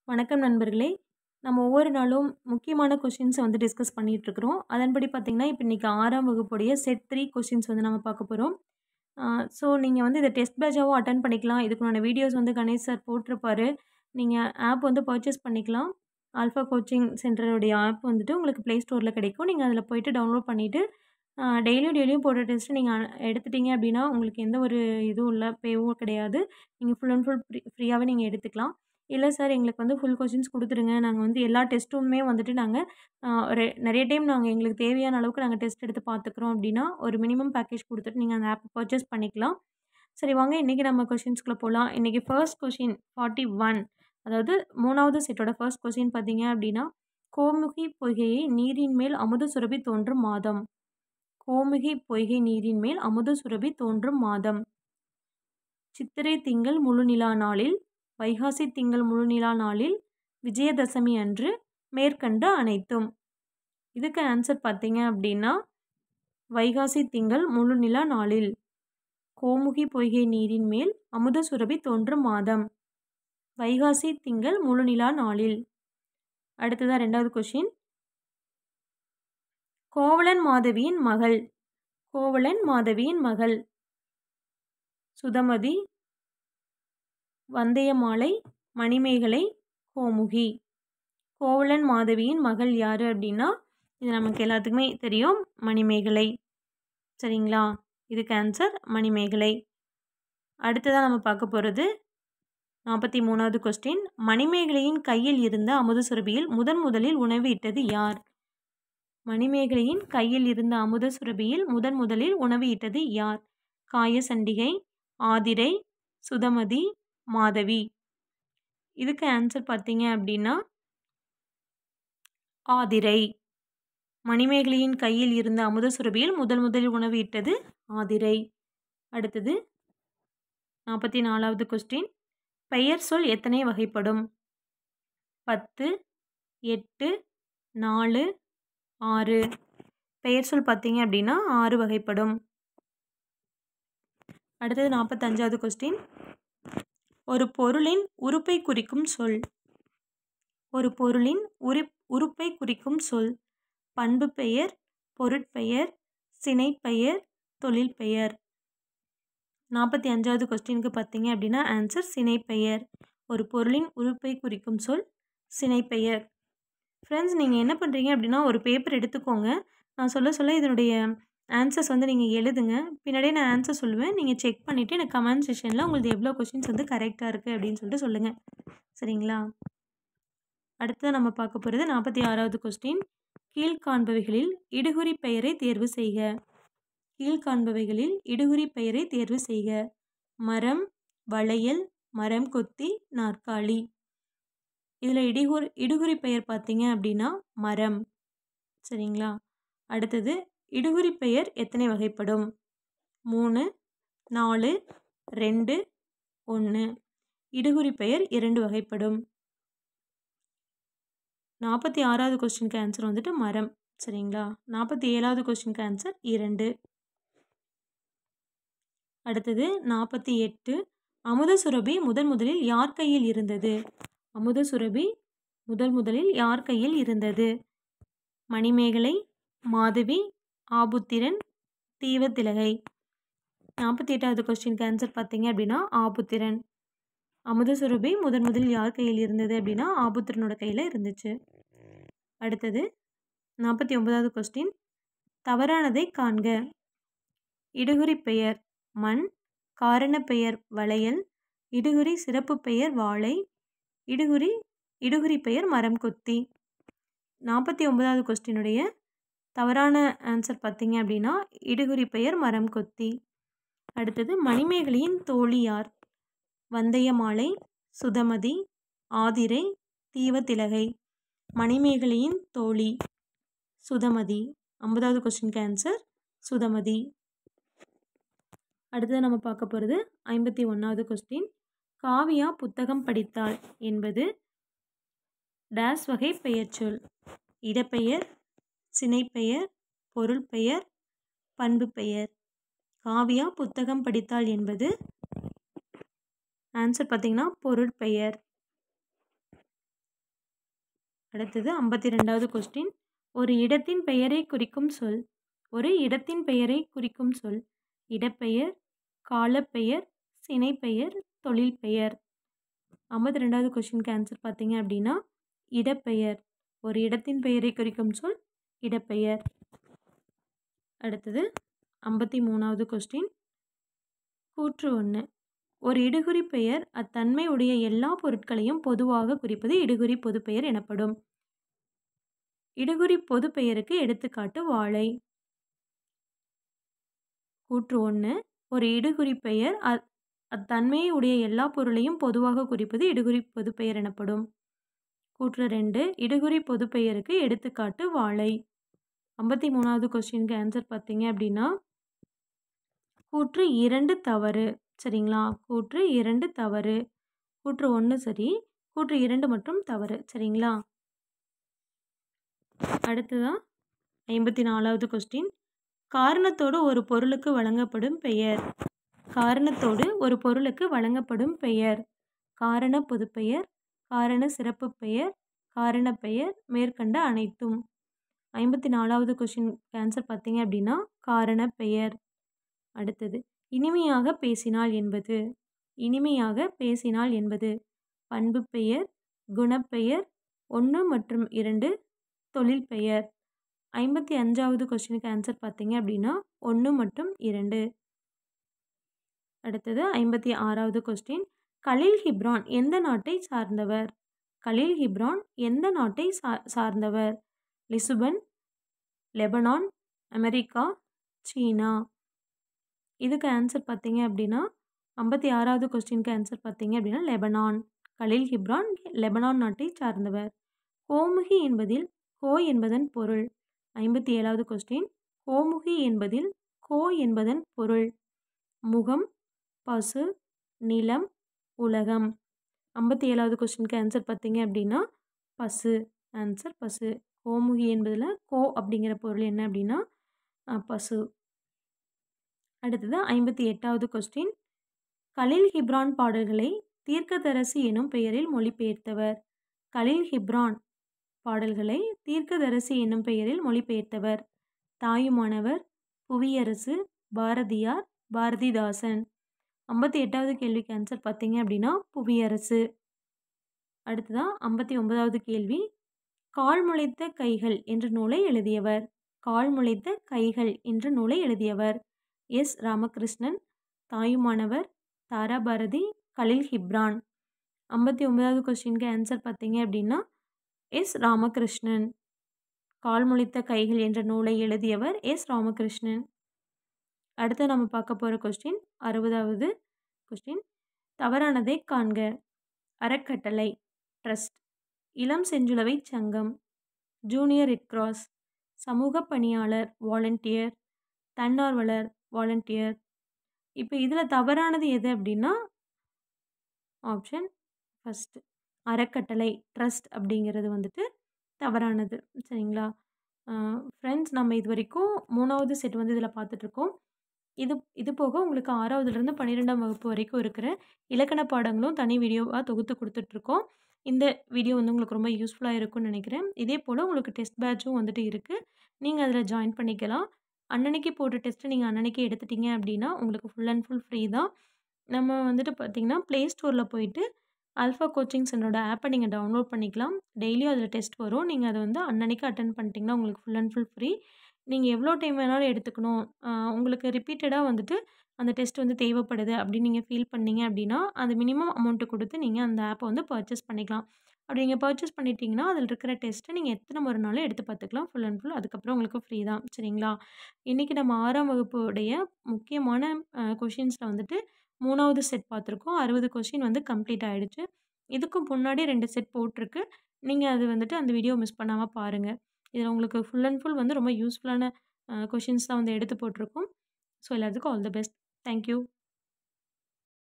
வணக்கம் நண்பர்களே நம்ம ஒவ்வொரு நாளும் முக்கியமான கொஷின்ஸை வந்து டிஸ்கஸ் பண்ணிகிட்ருக்குறோம் அதன்படி பார்த்திங்கன்னா இப்போ இன்றைக்கி ஆறாம் வகுப்புடைய செட் த்ரீ கொஷின்ஸ் வந்து நம்ம பார்க்க போகிறோம் ஸோ நீங்கள் வந்து இதை டெஸ்ட் பேட்சாகவும் அட்டன் பண்ணிக்கலாம் இதுக்குண்டான வீடியோஸ் வந்து கணேஷ் சார் போட்டிருப்பாரு நீங்கள் ஆப் வந்து பர்ச்சேஸ் பண்ணிக்கலாம் ஆல்ஃபா கோச்சிங் சென்டருடைய ஆப் வந்துட்டு உங்களுக்கு ப்ளே ஸ்டோரில் கிடைக்கும் நீங்கள் அதில் போயிட்டு டவுன்லோட் பண்ணிவிட்டு டெய்லியும் டெய்லியும் போடுற டெஸ்ட்டு நீங்கள் எடுத்துட்டீங்க அப்படின்னா உங்களுக்கு எந்த ஒரு இதுவும் இல்லை பேவும் கிடையாது நீங்கள் ஃபுல் அண்ட் ஃபுல் ஃப்ரீ ஃப்ரீயாகவே நீங்கள் எடுத்துக்கலாம் இல்லை சார் எங்களுக்கு வந்து ஃபுல் கொஷின்ஸ் கொடுத்துருங்க நாங்கள் வந்து எல்லா டெஸ்ட்டுமே வந்துட்டு நாங்கள் ஒரு நிறைய டைம் நாங்கள் எங்களுக்கு தேவையான அளவுக்கு நாங்கள் டெஸ்ட் எடுத்து பார்த்துக்குறோம் அப்படின்னா ஒரு மினிமம் பேக்கேஜ் கொடுத்துட்டு நீங்கள் அந்த ஆப் பர்ச்சேஸ் பண்ணிக்கலாம் சரி வாங்க இன்றைக்கி நம்ம கொஷின்ஸ்குள்ளே போகலாம் இன்றைக்கி ஃபர்ஸ்ட் கொஷின் ஃபார்ட்டி ஒன் அதாவது மூணாவது செட்டோட ஃபர்ஸ்ட் கொஷின் பார்த்தீங்க அப்படின்னா கோமுகி பொய்கையை நீரின் மேல் அமுத சுரபி தோன்றும் மாதம் கோமுகி பொய்கை நீரின் மேல் அமுத சுரபி தோன்றும் மாதம் சித்திரை திங்கள் முழுநிலா நாளில் வைகாசி திங்கள் முழுநிலா நாளில் விஜயதசமி அன்று மேற்கண்ட அனைத்தும் இதுக்கு ஆன்சர் பார்த்தீங்க அப்படின்னா வைகாசி திங்கள் முழுநிலா நாளில் கோமுகி பொய்கை நீரின் மேல் அமுத சுரபி தோன்றும் மாதம் வைகாசி திங்கள் முழுநிலா நாளில் அடுத்ததாக ரெண்டாவது கொஷின் கோவலன் மாதவியின் மகள் கோவலன் மாதவியின் மகள் சுதமதி வந்தயமாலை மணிமேகலை கோமுகி கோவலன் மாதவியின் மகள் யார் அப்படின்னா இது நமக்கு எல்லாத்துக்குமே தெரியும் மணிமேகலை சரிங்களா இதுக்கு ஆன்சர் மணிமேகலை அடுத்ததாக நம்ம பார்க்க போகிறது நாற்பத்தி மூணாவது கொஸ்டின் மணிமேகலையின் கையில் இருந்த அமுத சுரபியில் முதன் முதலில் உணவு இட்டது யார் மணிமேகலையின் கையில் இருந்த அமுத சுரபியில் முதன் முதலில் உணவு இட்டது யார் காயசண்டிகை ஆதிரை சுதமதி மாதவி இதுக்கு ஆன்சர் பார்த்தீங்க அப்படின்னா ஆதிரை மணிமேகலையின் கையில் இருந்த அமுத சுரபியில் முதல் முதலில் உணவு இட்டது ஆதிரை அடுத்தது நாற்பத்தி நாலாவது கொஸ்டின் பெயர் சொல் எத்தனை வகைப்படும் பத்து எட்டு நாலு ஆறு பெயர் சொல் பார்த்தீங்க அப்படின்னா ஆறு வகைப்படும் அடுத்தது நாற்பத்தஞ்சாவது கொஸ்டின் ஒரு பொருளின் உறுப்பை குறிக்கும் சொல் ஒரு பொருளின் உரு உறுப்பை குறிக்கும் சொல் பண்பு பெயர் பொருட்பெயர் சினைப்பெயர் தொழில் பெயர் நாற்பத்தி அஞ்சாவது கொஸ்டினுக்கு பார்த்தீங்க அப்படின்னா ஆன்சர் சினைப்பெயர் ஒரு பொருளின் உறுப்பை குறிக்கும் சொல் சினைப்பெயர் ஃப்ரெண்ட்ஸ் நீங்கள் என்ன பண்ணுறீங்க அப்படின்னா ஒரு பேப்பர் எடுத்துக்கோங்க நான் சொல்ல சொல்ல இதனுடைய ஆன்சர்ஸ் வந்து நீங்கள் எழுதுங்க பின்னாடியே நான் ஆன்சர் சொல்லுவேன் நீங்கள் செக் பண்ணிவிட்டு எனக்கு கமெண்ட் செஷனில் உங்களுக்கு எவ்வளோ கொஷின்ஸ் வந்து கரெக்டாக இருக்குது அப்படின்னு சொல்லிட்டு சொல்லுங்கள் சரிங்களா அடுத்து நம்ம பார்க்க போகிறது நாற்பத்தி ஆறாவது கொஸ்டின் கீழ்காண்பவைகளில் இடுகுறி பெயரை தேர்வு செய்க கீழ்காண்பவைகளில் இடுகுறி பெயரை தேர்வு செய்க மரம் வளையல் மரம் கொத்தி நாற்காலி இதில் இடிகுறி இடுகுறி பெயர் பார்த்தீங்க அப்படின்னா மரம் சரிங்களா அடுத்தது இடுகுறி பெயர் எத்தனை வகைப்படும் மூணு நாலு ரெண்டு ஒன்று இடுகுறி பெயர் இரண்டு வகைப்படும் நாற்பத்தி ஆறாவது கொஸ்டினுக்கு ஆன்சர் வந்துட்டு மரம் சரிங்களா நாற்பத்தி ஏழாவது கொஸ்டினுக்கு ஆன்சர் இரண்டு அடுத்தது நாற்பத்தி எட்டு அமுத சுரபி முதன் முதலில் யார் கையில் இருந்தது அமுத சுரபி முதல் முதலில் யார் கையில் இருந்தது மணிமேகலை மாதவி ஆபுத்திரன் தீவத்திலகை நாற்பத்தி எட்டாவது கொஸ்டினுக்கு ஆன்சர் பார்த்தீங்க அப்படின்னா ஆபுத்திரன் அமுத சுரபி முதன் முதலில் யார் கையில் இருந்தது அப்படின்னா ஆபுத்திரனோட கையில் இருந்துச்சு அடுத்தது நாற்பத்தி ஒன்பதாவது கொஸ்டின் தவறானதை காண்க இடுகுறி பெயர் மண் காரண பெயர் வளையல் இடுகுறி சிறப்பு பெயர் வாழை இடுகுறி இடுகுறி பெயர் மரம் கொத்தி நாற்பத்தி ஒன்பதாவது கொஸ்டினுடைய தவறான ஆன்சர் பார்த்தீங்க அப்படின்னா இடுகுறி பெயர் மரம் கொத்தி அடுத்தது மணிமேகலையின் தோழி யார் வந்தயமாலை சுதமதி ஆதிரை தீவத்திலகை மணிமேகலையின் தோழி சுதமதி ஐம்பதாவது கொஸ்டினுக்கு ஆன்சர் சுதமதி அடுத்தது நம்ம பார்க்க போகிறது ஐம்பத்தி ஒன்றாவது கொஸ்டின் காவியா புத்தகம் படித்தாள் என்பது டேஸ் வகை பெயர்ச்சொல் இடப்பெயர் சினைப்பெயர் பொருள் பெயர் பண்பு பெயர் காவியா புத்தகம் படித்தாள் என்பது ஆன்சர் பார்த்திங்கன்னா பொருட்பெயர் அடுத்தது ஐம்பத்தி ரெண்டாவது கொஸ்டின் ஒரு இடத்தின் பெயரை குறிக்கும் சொல் ஒரு இடத்தின் பெயரை குறிக்கும் சொல் இடப்பெயர் காலப்பெயர் சினைப்பெயர் தொழில் பெயர் ஐம்பத்தி ரெண்டாவது கொஸ்டினுக்கு ஆன்சர் பார்த்தீங்க அப்படின்னா இடப்பெயர் ஒரு இடத்தின் பெயரை குறிக்கும் சொல் இடப்பெயர் அடுத்தது ஐம்பத்தி மூணாவது கொஸ்டின் கூற்று ஒன்று ஒரு இடுகுறி பெயர் அத்தன்மை உடைய எல்லா பொருட்களையும் பொதுவாக குறிப்பது இடுகுறி பொதுப்பெயர் எனப்படும் இடுகுறி பொதுப்பெயருக்கு எடுத்துக்காட்டு வாழை கூற்று ஒன்று ஒரு இடுகுறி பெயர் அ அத்தன்மையை உடைய எல்லா பொருளையும் பொதுவாக குறிப்பது இடுகுறி பொதுப்பெயர் எனப்படும் கூற்று ரெண்டு இடுகுறி பொதுப்பெயருக்கு எடுத்துக்காட்டு வாழை ஐம்பத்தி மூணாவது கொஸ்டினுக்கு ஆன்சர் பார்த்தீங்க அப்படின்னா கூற்று இரண்டு தவறு சரிங்களா கூற்று இரண்டு தவறு கூற்று ஒன்று சரி கூற்று இரண்டு மற்றும் தவறு சரிங்களா அடுத்ததான் ஐம்பத்தி நாலாவது கொஸ்டின் காரணத்தோடு ஒரு பொருளுக்கு வழங்கப்படும் பெயர் காரணத்தோடு ஒரு பொருளுக்கு வழங்கப்படும் பெயர் காரண பொதுப்பெயர் காரண சிறப்பு பெயர் காரண பெயர் மேற்கண்ட அனைத்தும் ஐம்பத்தி நாலாவது கொஷின் ஆன்சர் பார்த்தீங்க அப்படின்னா காரண பெயர் அடுத்தது இனிமையாக பேசினால் என்பது இனிமையாக பேசினால் என்பது பண்பு பெயர் குணப்பெயர் ஒன்று மற்றும் இரண்டு தொழில் பெயர் ஐம்பத்தி அஞ்சாவது கொஸ்டினுக்கு ஆன்சர் பார்த்தீங்க அப்படின்னா ஒன்று மற்றும் இரண்டு அடுத்தது ஐம்பத்தி ஆறாவது கொஸ்டின் கலில் ஹிப்ரான் எந்த நாட்டை சார்ந்தவர் கலில் ஹிப்ரான் எந்த நாட்டை சா சார்ந்தவர் லிசுபன் லெபனான் அமெரிக்கா சீனா இதுக்கு ஆன்சர் பார்த்தீங்க அப்படின்னா ஐம்பத்தி ஆறாவது கொஸ்டினுக்கு ஆன்சர் பார்த்தீங்க அப்படின்னா லெபனான் கலில் ஹிப்ரான் லெபனான் நாட்டை சார்ந்தவர் கோமுகி என்பதில் கோ என்பதன் பொருள் ஐம்பத்தி ஏழாவது கொஸ்டின் கோமுகி என்பதில் கோ என்பதன் பொருள் முகம் பசு நிலம் உலகம் ஐம்பத்தி ஏழாவது கொஸ்டினுக்கு ஆன்சர் பார்த்தீங்க அப்படின்னா பசு ஆன்சர் பசு கோமுகி என்பதில் கோ அப்படிங்கிற பொருள் என்ன அப்படின்னா பசு அடுத்தது ஐம்பத்தி எட்டாவது கொஸ்டின் கலில் ஹிப்ரான் பாடல்களை தீர்க்கதரசி எனும் பெயரில் மொழிபெயர்த்தவர் கலில் ஹிப்ரான் பாடல்களை தீர்க்கதரசி என்னும் பெயரில் மொழிபெயர்த்தவர் தாயுமானவர் புவியரசு பாரதியார் பாரதிதாசன் ஐம்பத்தி எட்டாவது கேள்விக்கு ஆன்சர் பார்த்தீங்க அப்படின்னா புவியரசு அடுத்ததான் ஐம்பத்தி ஒன்பதாவது கேள்வி கால் முளைத்த கைகள் என்ற நூலை எழுதியவர் கால் முளைத்த கைகள் என்ற நூலை எழுதியவர் S Ramakrishnan Thayumanavar Tharabharathi Khalil Gibran ஐம்பத்தி ஒன்பதாவது கொஸ்டினுக்கு ஆன்சர் பார்த்தீங்க அப்படின்னா எஸ் ராமகிருஷ்ணன் கால் முளைத்த கைகள் என்ற நூலை எழுதியவர் எஸ் ராமகிருஷ்ணன் அடுத்து நம்ம பார்க்க போகிற கொஸ்டின் அறுபதாவது கொஸ்டின் தவறானதை காண்க அறக்கட்டளை ட்ரஸ்ட் இளம் செஞ்சுளவை சங்கம் ஜூனியர் ரெட் கிராஸ் சமூக பணியாளர் வாலண்டியர் தன்னார்வலர் வாலண்டியர் இப்போ இதில் தவறானது எது அப்படின்னா ஆப்ஷன் ஃபஸ்ட்டு அறக்கட்டளை ட்ரஸ்ட் அப்படிங்கிறது வந்துட்டு தவறானது சரிங்களா ஃப்ரெண்ட்ஸ் நம்ம இது வரைக்கும் மூணாவது செட் வந்து இதில் பார்த்துட்ருக்கோம் இது இது போக உங்களுக்கு ஆறாவதுலேருந்து பன்னிரெண்டாம் வகுப்பு வரைக்கும் இருக்கிற இலக்கண பாடங்களும் தனி வீடியோவாக தொகுத்து கொடுத்துட்ருக்கோம் இந்த வீடியோ வந்து உங்களுக்கு ரொம்ப யூஸ்ஃபுல்லாக இருக்கும்னு நினைக்கிறேன் இதே போல் உங்களுக்கு டெஸ்ட் பேட்சும் வந்துட்டு இருக்குது நீங்கள் அதில் ஜாயின் பண்ணிக்கலாம் அன்னன்னைக்கு போட்ட டெஸ்ட்டு நீங்கள் அன்னன்னைக்கு எடுத்துட்டீங்க அப்படின்னா உங்களுக்கு ஃபுல் அண்ட் ஃபுல் ஃப்ரீ தான் நம்ம வந்துட்டு பார்த்திங்கன்னா ப்ளே ஸ்டோரில் போயிட்டு அல்ஃபா கோச்சிங் சென்டரோட ஆப்பை நீங்கள் டவுன்லோட் பண்ணிக்கலாம் டெய்லியும் அதில் டெஸ்ட் வரும் நீங்கள் அதை வந்து அன்னன்னைக்கு அட்டன் பண்ணிட்டீங்கன்னா உங்களுக்கு ஃபுல் அண்ட் ஃபுல் ஃப்ரீ நீங்கள் எவ்வளோ டைம் வேணாலும் எடுத்துக்கணும் உங்களுக்கு ரிப்பீட்டடாக வந்துட்டு அந்த டெஸ்ட் வந்து தேவைப்படுது அப்படின்னு நீங்கள் ஃபீல் பண்ணீங்க அப்படின்னா அந்த மினிமம் அமௌண்ட்டு கொடுத்து நீங்கள் அந்த ஆப்பை வந்து பர்ச்சேஸ் பண்ணிக்கலாம் அப்படி நீங்கள் பர்ச்சேஸ் பண்ணிட்டீங்கன்னா அதில் இருக்கிற டெஸ்ட்டை நீங்கள் எத்தனை முறைனாலும் எடுத்து பார்த்துக்கலாம் ஃபுல் அண்ட் ஃபுல் அதுக்கப்புறம் உங்களுக்கு ஃப்ரீ தான் சரிங்களா இன்றைக்கி நம்ம ஆறாம் வகுப்புடைய முக்கியமான கொஷின்ஸில் வந்துட்டு மூணாவது செட் பார்த்துருக்கோம் அறுபது கொஷின் வந்து கம்ப்ளீட் ஆகிடுச்சு இதுக்கும் முன்னாடி ரெண்டு செட் போட்டிருக்கு நீங்கள் அது வந்துட்டு அந்த வீடியோ மிஸ் பண்ணாமல் பாருங்கள் இதில் உங்களுக்கு ஃபுல் அண்ட் ஃபுல் வந்து ரொம்ப யூஸ்ஃபுல்லான கொஷின்ஸ் தான் வந்து எடுத்து போட்டிருக்கோம் ஸோ எல்லாத்துக்கும் ஆல் த பெஸ்ட் தேங்க்யூ